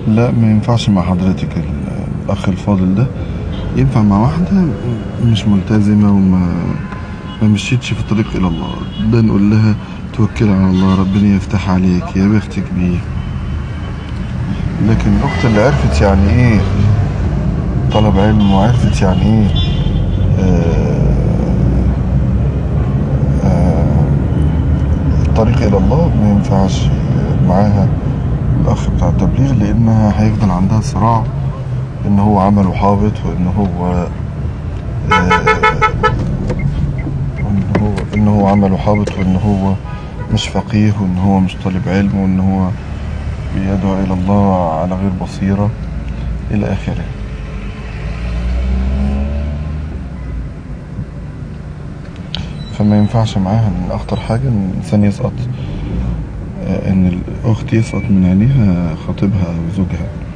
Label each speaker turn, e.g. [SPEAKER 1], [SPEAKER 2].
[SPEAKER 1] لا ما ينفعش مع حضرتك ال- الأخ الفاضل ده ينفع مع واحدة مش ملتزمة وما ما مشيتش في الطريق إلى الله ده نقول لها توكلي على الله ربنا يفتح عليك يا بختك بيه لكن الأخت اللي عرفت يعني إيه طلب علم وعرفت يعني إيه آه، آه، الطريق إلى الله ما ينفعش معاها الأخ بتاع التبليغ لأنها هيفضل عندها صراع إن هو عمله حابط وإن هو آه، إن هو إن هو عمله حابط وإن هو مش فقيه وإن هو مش طالب علم وإن هو بيدعو إلى الله على غير بصيرة إلى آخره فما ينفعش معاها ان اخطر حاجة ان الانسان يسقط آه، ان الاخت يسقط من عينيها خطيبها او زوجها